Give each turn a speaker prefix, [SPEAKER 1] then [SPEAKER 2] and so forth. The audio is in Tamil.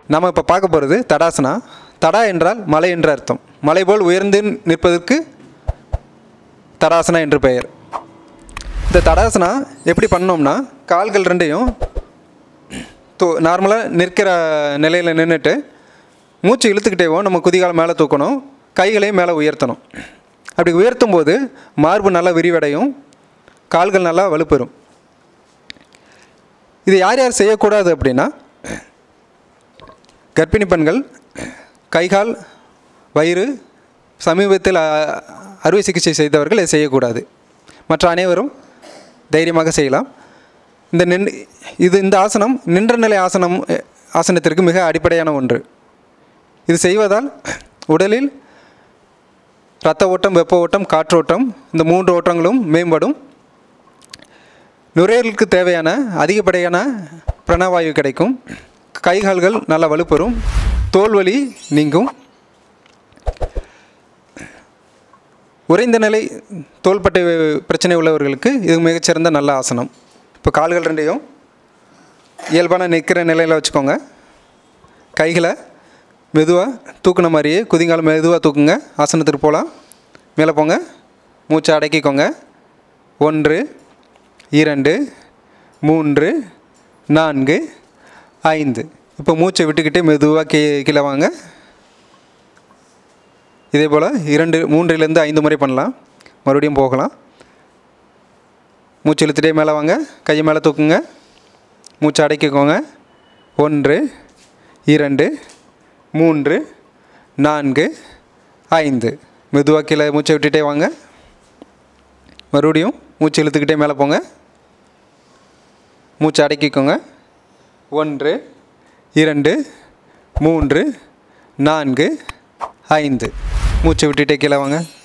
[SPEAKER 1] நம்ம இப்போ பார்க்க போகிறது தடாசனா தடா என்றால் மலை என்று அர்த்தம் மலை போல் உயர்ந்து நிற்பதற்கு தடாசனா என்று பெயர் இந்த தடாசனா எப்படி பண்ணோம்னா கால்கள் ரெண்டையும் தூ நார்மலாக நிற்கிற நிலையில் நின்றுட்டு மூச்சு இழுத்துக்கிட்டேவும் நம்ம குதிகால் மேலே தூக்கணும் கைகளையும் மேலே உயர்த்தணும் அப்படி உயர்த்தும் போது மார்பு நல்லா விரிவடையும் கால்கள் நல்லா வலுப்பெறும் இது யார் யார் செய்யக்கூடாது அப்படின்னா கர்ப்பிணி பெண்கள் கைகால் வயிறு சமீபத்தில் அ- அறுவை சிகிச்சை செய்தவர்கள் இதை செய்யக்கூடாது மற்ற அனைவரும் தைரியமாக செய்யலாம் இந்த நின் இது இந்த ஆசனம் நின்ற நிலை ஆசனம் அஹ், ஆசனத்திற்கு மிக அடிப்படையான ஒன்று இது செய்வதால் உடலில் இரத்த ஓட்டம் வெப்ப ஓட்டம் காற்றோட்டம் இந்த மூன்று ஓட்டங்களும் மேம்படும் நுரையீரலுக்கு தேவையான அதிகப்படியான பிராணவாயு கிடைக்கும் கைகால்கள் நல்லா வலுப்பெறும் தோல்வலி நீங்கும் உறைந்த நிலை தோள்பட்டை பிரச்சனை உள்ளவர்களுக்கு இது மிகச்சிறந்த நல்ல ஆசனம் இப்போ கால்கள் ரெண்டையும் இயல்பான நிற்கிற நிலையில் வச்சுக்கோங்க கைகளை மெதுவாக தூக்குன மாதிரியே குதிங்கால் மெதுவாக தூக்குங்க ஆசனத்துக்கு போகலாம் மேலே போங்க மூச்சை அடக்கிக்கோங்க ஒன்று இரண்டு மூன்று நான்கு ஐந்து இப்போ மூச்சை விட்டுக்கிட்டே மெதுவாக கீ கீழே வாங்க இதே போல் இரண்டு மூன்றிலிருந்து ஐந்து முறை பண்ணலாம் மறுபடியும் போகலாம் மூச்சு இழுத்துட்டே மேலே வாங்க கையை மேலே தூக்குங்க மூச்சை அடக்கிக்கோங்க ஒன்று இரண்டு மூன்று நான்கு ஐந்து மெதுவாக கீழே மூச்சை விட்டுட்டே வாங்க மறுபடியும் மூச்சு இழுத்துக்கிட்டே மேலே போங்க மூச்சை அடக்கிக்கோங்க ஒன்று இரண்டு மூன்று நான்கு ஐந்து மூச்சை விட்டுட்டே கீழே வாங்க